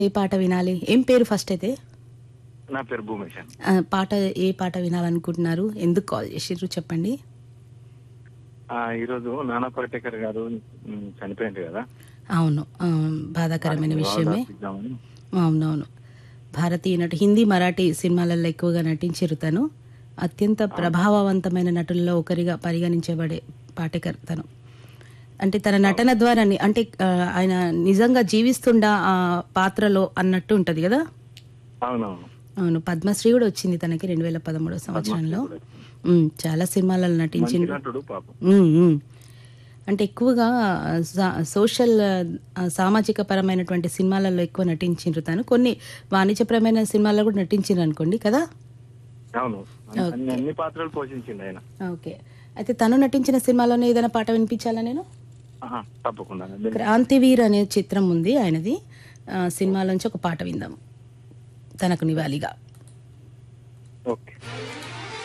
ఏ పాట వినాలి ఏం పేరు ఫస్ట్ అయితే నా పేరు భూమేష్ అండి ఆ, పాట ఏ పాట వినాలనుకుంటున్నారు ఎందుకు కాల్ చేసిర్రు చెప్పండి ఆ, ఈరోజు నానా పాటేకర్ గారు ఉమ్, చనిపోయింది కదా అవును ఆ, బాధాకరమైన విషయమే ఇద్దామని. అవునవును భారతీయ నటు హిందీ మరాఠీ సినిమాలలో ఎక్కువగా నటించారు తను అత్యంత ప్రభావవంతమైన నటుల్లో ఒకరిగా పరిగణించబడే పాటేకర్ తను అంటే తన నటన ద్వారా ని- అంటే ఆ, ఆయన నిజంగా జీవిస్తుండా ఆ పాత్రలో అన్నట్టు ఉంటది కదా అవునవును అవును పద్మశ్రీ కూడా వచ్చింది తనకి రెండు వేల పదమూడవ సంవత్సరంలో ఉమ్, చాలా సినిమాలలో మంచి నటించింది నటుడు పాపం ఉమ్, ఉమ్. అంటే ఎక్కువగా సా- సోషల్ ఆ, సామాజిక పరమైనటువంటి సినిమాలలో ఎక్కువ నటించిండ్రు తను కొన్ని వాణిజ్యపరమైన సినిమాల్లో కూడా నటించిండ్రు అనుకోండి కదా అవును అన్ని అన్ని పాత్రలు పోషించింది ఆయన ఓకే అయితే తను నటించిన సినిమాలోనే ఏదైనా పాట వినిపించాలా నేను ఆహా, తప్పకుండా క్రాంతివీర్ అనే చిత్రం ఉంది ఆయనది ఆ, సినిమాలోంచి ఒక పాట విందాం తనకు నివాళిగా ఓకే